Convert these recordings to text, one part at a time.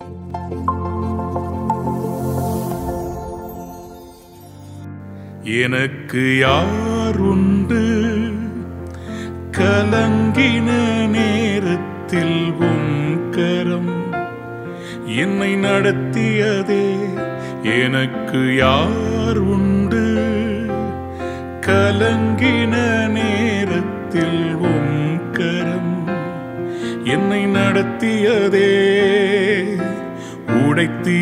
எனக்கு யாருண்டு கலங்கின நேரத்தில் உம் கரம் என்னை நடத்தியதே எனக்கு யார் உண்டு கலங்கின நேரத்தில் உம் கரம் என்னை நடத்தியதே உடைத்தீ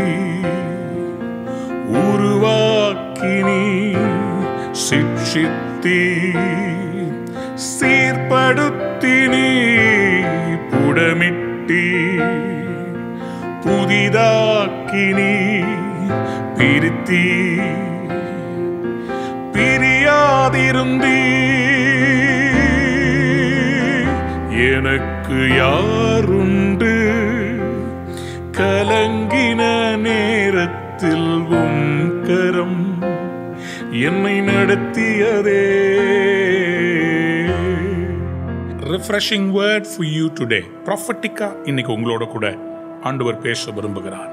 உருவாக்கினி சிக்ஷித்தி சீர்படுத்தினி புடமிட்டி புதிதாக்கினி பிரித்தி பிரியாதிருந்தீ எனக்கு யாருண்டு கலங்கின நேரத்தில் உம் கரம் என்னை நடத்தியதே refreshing word for you today ப்ராஃபட்டிக்கா இன்னைக்கு உங்களோட கூட ஆண்டவர் பேச விரும்புகிறார்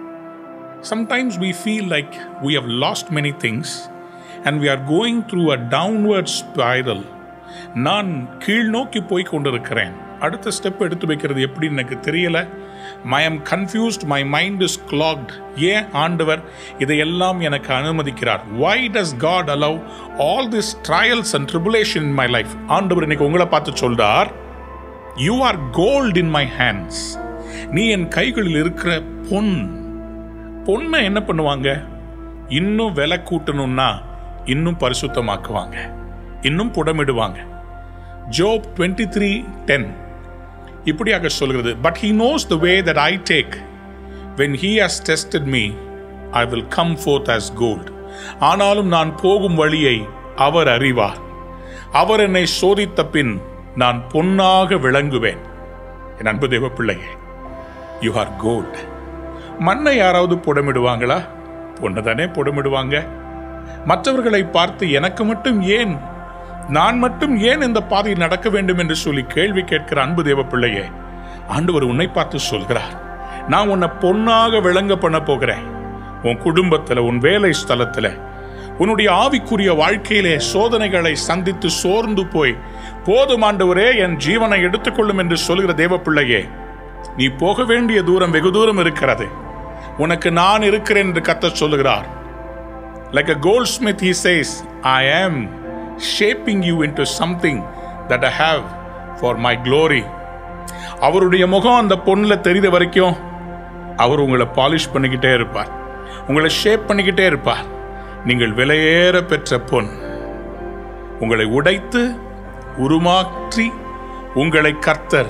sometimes we feel like we have lost many things and we are going through a downward spiral நான் கீழ் நோக்கி போய் கொண்டிருக்கிறேன் அடுத்த ஸ்டெப் எடுத்து வைக்கிறது எப்படின்னு எனக்கு தெரியல my am confused my mind is clogged ஏன் ஆண்டவர் இதையெல்லாம் எனக்கு அனுமதிக்கிறார் why does god allow all this trials and tribulation in my life ஆண்டவர் இன்னைக்கு உங்களை பார்த்து சொல்றார் you are gold in my hands நீ என் கைகளில் இருக்கிற பொன் பொண்ணை என்ன பண்ணுவாங்க இன்னும் விலை கூட்டணும்னா இன்னும் பரிசுத்தமாக்குவாங்க இன்னும் புடமிடுவாங்க ஜோப் டுவெண்ட்டி த்ரீ டென் இப்படியாக சொல்கிறது but he knows the way that I take when he has tested me I will come forth as gold ஆனாலும் நான் போகும் வழியை அவர் அறிவார் அவர் என்னை சோதித்த பின் நான் பொன்னாக விளங்குவேன் என் அன்பு தேவ பிள்ளையே யூ ஆர் கோல்ட் மண்ணை யாராவது புடமிடுவாங்களா பொண்ணை தானே புடமிடுவாங்க மற்றவர்களை பார்த்து எனக்கு மட்டும் ஏன் நான் மட்டும் ஏன் இந்த பாதையில் நடக்க வேண்டும் என்று சொல்லி கேள்வி கேட்கிற அன்பு தேவ பிள்ளையே ஆண்டவர் உன்னை பார்த்து சொல்கிறார் நான் உன்னை பொன்னாக விளங்க பண்ண போகிறேன் உன் குடும்பத்துல உன் வேலை ஸ்தலத்துல உன்னுடைய ஆவிக்குரிய வாழ்க்கையிலே சோதனைகளை சந்தித்து சோர்ந்து போய் போதும் ஆண்டவரே என் ஜீவனை எடுத்துக்கொள்ளும் என்று சொல்கிற தேவ பிள்ளையே நீ போக வேண்டிய தூரம் வெகு தூரம் இருக்கிறது உனக்கு நான் இருக்கிறேன் என்று கத்த சொல்லுகிறார் Like a goldsmith, he says, I am shaping you into something that I have for my glory. அவருடைய முகம் அந்த பொண்ணில் தெரிந்த வரைக்கும் அவர் உங்களை பாலிஷ் பண்ணிக்கிட்டே இருப்பார் உங்களை ஷேப் பண்ணிக்கிட்டே இருப்பார் நீங்கள் விலையேற பெற்ற பொன் உங்களை உடைத்து உருமாற்றி உங்களை கர்த்தர்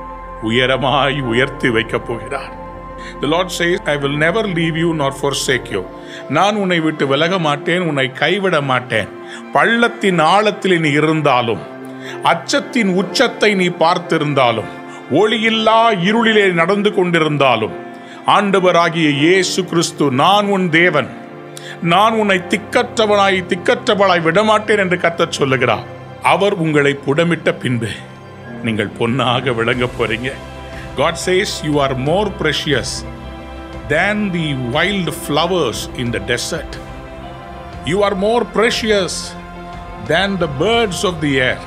உயரமாய் உயர்த்தி வைக்கப் போகிறார் The Lord says, I will never leave you nor forsake you. நான் உன்னை விட்டு விலக மாட்டேன் உன்னை கைவிட மாட்டேன் பள்ளத்தின் ஆழத்தில் நீ இருந்தாலும் அச்சத்தின் உச்சத்தை நீ பார்த்திருந்தாலும் ஒளியில்லா இருளிலே நடந்து கொண்டிருந்தாலும் ஆண்டவராகிய இயேசு கிறிஸ்து நான் உன் தேவன் நான் உன்னை திக்கற்றவனாய் திக்கற்றவளாய் விடமாட்டேன் என்று கத்தச் சொல்லுகிறார் அவர் உங்களை புடமிட்ட பின்பு நீங்கள் பொன்னாக விளங்க போறீங்க God says you are more precious than the wild flowers in the desert. You are more precious than the birds of the air.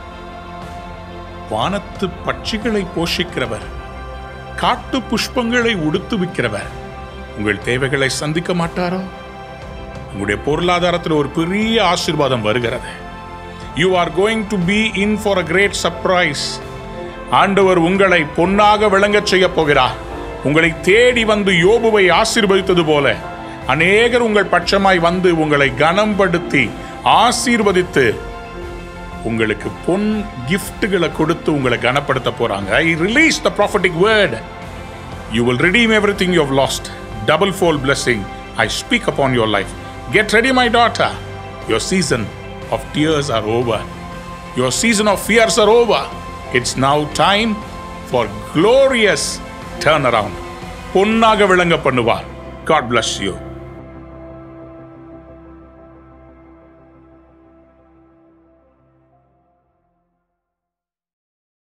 வானத்து பட்சிகளை போஷிக்கிறவர் காட்டு புஷ்பங்களை உடுத்துவிக்கிறவர் உங்கள் தேவைகளை சந்திக்க மாட்டாரோ உங்களுடைய பொருளாதாரத்தில் ஒரு பெரிய ஆசீர்வாதம் வருகிறது you are going to be in for a great surprise ஆண்டவர் உங்களை பொன்னாக விளங்கச் செய்ய போகிறார் உங்களை தேடி வந்து யோபுவை ஆசீர்வதித்தது போல அநேகர் உங்கள் பட்சமாய் வந்து உங்களை கனம்படுத்தி ஆசீர்வதித்து உங்களுக்கு பொன் கிஃப்ட்டுகளை கொடுத்து உங்களை கனப்படுத்த போறாங்க I release the prophetic word you will redeem everything you have lost double fold blessing i speak upon your life get ready my daughter your season of tears are over your season of fears are over it's now time for glorious turnaround பொன்னாக விளங்க பண்ணுவார் god bless you